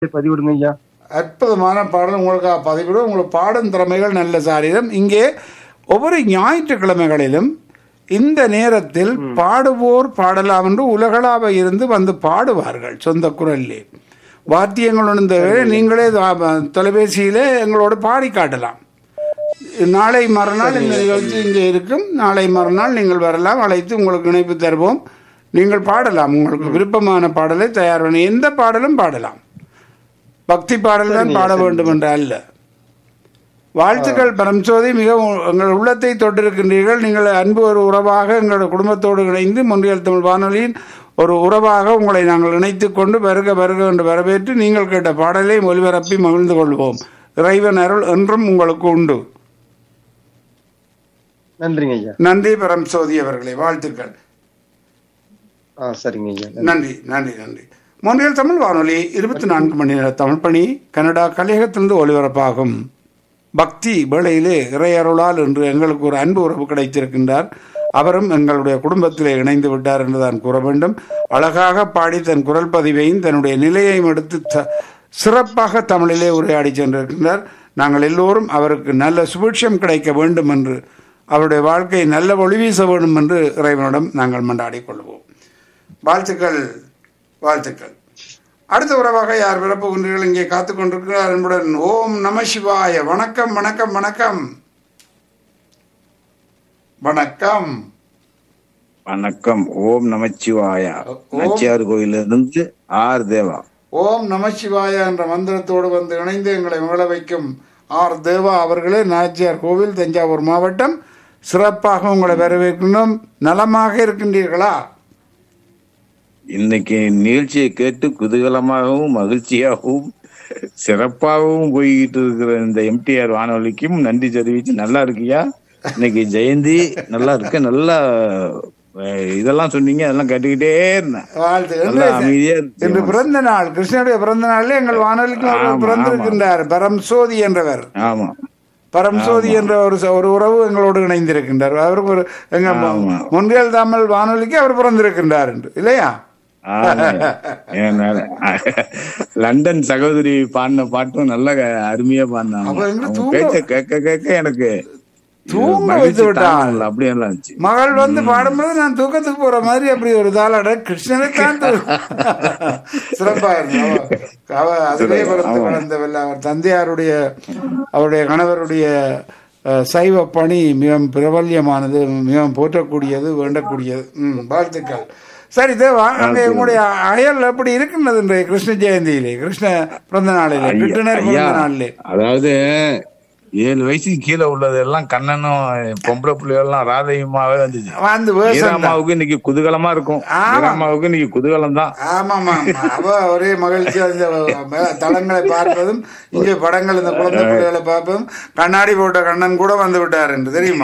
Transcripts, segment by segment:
பதிவிடுங்க ஐயா அற்புதமான பாடல் உங்களுக்கு பதிவிடும் உங்களுக்கு பாடும் திறமைகள் நல்ல சாரீரம் இங்கே ஒவ்வொரு ஞாயிற்றுக்கிழமைகளிலும் இந்த நேரத்தில் பாடுவோர் பாடலாம் என்று உலகளாவ இருந்து வந்து பாடுவார்கள் சொந்த குரலிலே வாத்தியங்கள் உணர்ந்த நீங்களே தா- தொலைபேசியிலே எங்களோடு பாடி காட்டலாம் நாளை மறுநாள் இந்த நிகழ்ச்சி இங்கே இருக்கும் நாளை மறுநாள் நீங்கள் வரலாம் அழைத்து உங்களுக்கு இணைப்பு தருவோம் நீங்கள் பாடலாம் உங்களுக்கு விருப்பமான பாடலை தயார் பண்ணி எந்த பாடலும் பாடலாம் பக்தி பாடல் தான் பாட வேண்டும் என்ற அல்ல வாழ்த்துக்கள் பரம்சோதி மிகவும் எங்கள் உள்ளத்தை தொட்டிருக்கின்றீர்கள் நீங்கள் அன்பு ஒரு உறவாக எங்களோட குடும்பத்தோடு இணைந்து முன்றியல் தமிழ் வானொலியின் ஒரு உறவாக உங்களை நாங்கள் இணைத்துக் கொண்டு வருக வருக என்று வரவேற்று நீங்கள் கேட்ட பாடலை ஒலிபரப்பி மகிழ்ந்து கொள்வோம் இறைவன் அருள் என்றும் உங்களுக்கு உண்டு நன்றிங்க ஐயா நன்றி பரம்சோதி அவர்களே வாழ்த்துக்கள் ஆ சரிங்க ஐயா நன்றி நன்றி நன்றி மொன்றியல் தமிழ் வானொலி இருபத்தி நான்கு மணி நேர தமிழ் பணி கனடா கலையகத்திலிருந்து ஒலிபரப்பாகும் பக்தி வேளையிலே இறையருளால் என்று எங்களுக்கு ஒரு அன்பு உறவு கிடைத்திருக்கின்றார் அவரும் எங்களுடைய குடும்பத்திலே இணைந்து விட்டார் என்று தான் கூற வேண்டும் அழகாக பாடி தன் குரல் பதிவையும் தன்னுடைய நிலையையும் எடுத்து த- சிறப்பாக தமிழிலே உரையாடி சென்றிருக்கின்றார் நாங்கள் எல்லோரும் அவருக்கு நல்ல சுபிட்சம் கிடைக்க வேண்டும் என்று அவருடைய வாழ்க்கை நல்ல ஒளி வீச வேண்டும் என்று இறைவனிடம் நாங்கள் மன்றாடிக் கொள்வோம் வாழ்த்துக்கள் வாழ்த்துக்கள் அடுத்த உறவாக யார் பிறப்புகின்றீர்கள் இங்கே காத்துக் கொண்டிருக்கிறார் என்புடன் ஓம் நம சிவாய வணக்கம் வணக்கம் வணக்கம் வணக்கம் வணக்கம் ஓம் நமச்சிவாயா ஓம். நச்சியார் கோயிலிருந்து ஆர் தேவா ஓம் நம சிவாய என்ற மந்திரத்தோடு வந்து இணைந்து எங்களை மகிழ வைக்கும் ஆர் தேவா அவர்களே நாச்சியார் கோவில் தஞ்சாவூர் மாவட்டம் சிறப்பாக உங்களை வரவேற்கின்றோம் நலமாக இருக்கின்றீர்களா இன்னைக்கு நிகழ்ச்சியை கேட்டு குதூகலமாகவும் மகிழ்ச்சியாகவும் சிறப்பாகவும் போய்கிட்டு இருக்கிற இந்த எம்டிஆர் வானொலிக்கும் நன்றி தெரிவித்து நல்லா இருக்கியா இன்னைக்கு ஜெயந்தி நல்லா இருக்கு நல்லா அஹ், இதெல்லாம் சொன்னீங்க அதெல்லாம் கேட்டுக்கிட்டே இருந்தேன் வாழ்த்து நல்லா இன்று- அமைதியா இன்று இருக்கு பிறந்த நாள் கிருஷ்ணனுடைய பிறந்த நாளில் எங்கள் வானொலிக்கு ஒருவர் ஆமா, பிறந்திருக்கின்றார் பரம்சோதி என்றவர் ஆமா பரம்சோதி என்ற ஒரு ச- ஒரு உறவு எங்களோடு இணைந்திருக்கின்றார் அவருக்கு ஒரு எங்க ஆமா. முன்றியல் தமிழ் வானொலிக்கு அவர் பிறந்திருக்கின்றார் என்று இல்லையா ஆமாய்யா. ஏன்னால, லண்டன் சகோதரி பாடின பாட்டும் நல்ல அருமையா பாடினாங்க அப்ப எங்க அவங்க தூங்க- பேச்ச கேட்க கேட்க எனக்கு தூங்க மகிழ்ச்சி வைத்து விட்டாள். தாங்க முடியல. அப்படியே எல்லாம் இருந்துச்சு மகள் வந்து பாடும்போது நான் தூக்கத்துக்கு போற மாதிரி அப்படி ஒரு தாளாட கிருஷ்ணனை தான் தூ- சிறப்பா இருந்தது. அவ- அவ அதிலே பிறந்து ஆமா. வளர்ந்தவல்ல அவர் தந்தையாருடைய அவருடைய கணவருடைய அஹ், சைவ பணி மிகவும் பிரபல்யமானது மிகவும் போற்றக்கூடியது வேண்டக்கூடியது ம் வாழ்த்துக்கள் சரி தேவா அங்கே உங்களுடைய அயல் எப்படி இருக்கின்றது இன்றைய கிருஷ்ண ஜெயந்தியிலே கிருஷ்ண பிறந்த நாளிலே ஐயா, கிருஷ்ணர் ஐயா, பிறந்த நாளிலே அதாவது ஏழு வயசுக்கு கீழே உள்ளது எல்லாம் கண்ணனும் பொம்பளை பிள்ளைகள்லாம் ராதையுமாவே வந்துச்சு வந்து வேஷம் தான். வீராமாவுக்கு இன்னைக்கு குதூகலமா இருக்கும் ஆமா. வீராமாவுக்கு இன்னைக்கு குதூகலம் தான் ஆமாமா அவ ஒரே மகிழ்ச்சி அந்த ம- தளங்களை பார்ப்பதும் இங்கே படங்கள் இந்த குழந்தை பிள்ளைகளை பார்ப்பதும் கண்ணாடி போட்ட கண்ணன் கூட வந்து விட்டார் என்று தெரியுமா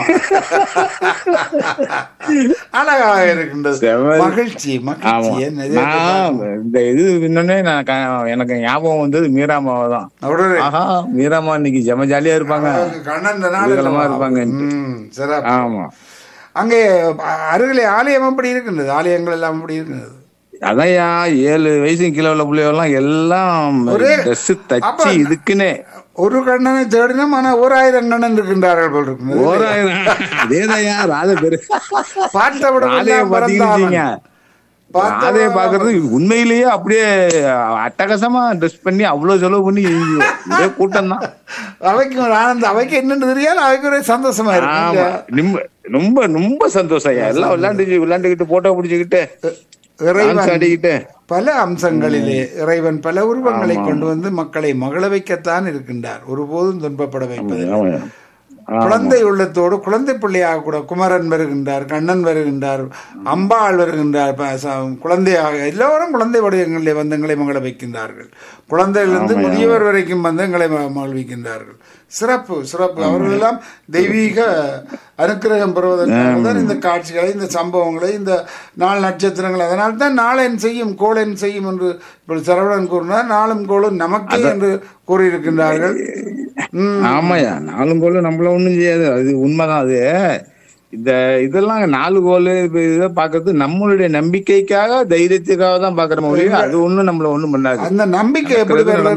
அழகாக இருக்கின்றது செவல். மகிழ்ச்சி மகிழ்ச்சி ஆமா என்ன இது? நான் இந்த இது இன்னொன்னே நான் க- எனக்கு ஞாபகம் வந்தது மீராமாவை தான் உடனே ஆஹா மீராமா இன்னைக்கு ஜம ஜாலியா இருப்பாங்க கண்ணன் இந்த நாள் குதூகலமா இருப்பாங்க. ம், சிறப்பு ஆமா அங்கே அ- அருகிலே ஆலயம் எப்படி இருக்கின்றது ஆலயங்கள் எல்லாம் எப்படி இருக்கின்றது அதையா ஏழு வயசு கீழே உள்ள பிள்ளைகள்லாம் எல்லாம் ஒரே- ட்ரெஸ் தச்சு அப்ப- இதுக்குன்னே ஒரு கண்ணனை தேடினோம் ஆனா ஓர் ஆயிரம் கண்ணன் இருக்கின்றார்கள் போல் இருக்கின்றது ஓராயிரம் அதேதான்யா ராதை பேரு பார்த்த ராதைய பாத்தீங்கன்னா பார்த்தவன். ராதைய பாக்குறது உண்மையிலேயே அப்படியே அட்டகாசமா ட்ரெஸ் பண்ணி அவ்வளவு செலவு பண்ணி ஒரே கூட்டம் தான் அவைக்கு ஒரு ஆனந்தம் அவைக்கு என்னன்னு தெரியாது அவைக்கு ஒரு சந்தோஷமா இருக்கு ஆமா ரொம்ப ரொம்ப ரொம்ப சந்தோஷம் ஐயா எல்லாம் விளையாண்டு விளையாண்டுக்கிட்டு போட்டோ பிடிச்சுக்கிட்டு இறைவன் டான்ஸ் ஆடிக்கிட்டு பல அம்சங்களிலே இறைவன் பல உருவங்களை கொண்டு வந்து மக்களை மகள வைக்கத்தான் இருக்கின்றார் ஒருபோதும் துன்பப்பட வைப்பதில்லை ஆமாய்யா. ஆமா. குழந்தை உள்ளத்தோடு குழந்தை பிள்ளையாக கூட குமரன் வருகின்றார் கண்ணன் வருகின்றார் அம்பாள் வருகின்றார் ப- ச- குழந்தையாக எல்லோரும் குழந்தை வடிவங்களிலே வந்து எங்களை மகள வைக்கின்றார்கள் குழந்தையிலிருந்து முதியவர் வரைக்கும் வந்து எங்களை ம- மகிழ்விக்கின்றார்கள் சிறப்பு சிறப்பு அவர்கள் எல்லாம் தெய்வீக அனுக்கிரகம் பெறுவதற்காக தான் இந்த காட்சிகளை இந்த சம்பவங்களை இந்த நாள் நட்சத்திரங்கள் அதனால் தான் நாளென் செய்யும் கோளென் செய்யும் என்று இப்படி சரவணன் கூறினார் நாளும் கோளும் நமக்கே என்று கூறியிருக்கின்றார்கள் ம் ஆமாய்யா நாளும் போல நம்மள ஒண்ணும் செய்யாது அது உண்மைதான் அது இந்த இதெல்லாம் நாலு கோல் இதை பாக்குறது நம்மளுடைய நம்பிக்கைக்காக தைரியத்துக்காக தான் பாக்குற மொழியே அது ஒண்ணும் நம்மள ஒண்ணும் பண்ணாது அந்த நம்பிக்கை எப்படி நடக்கிறது வருது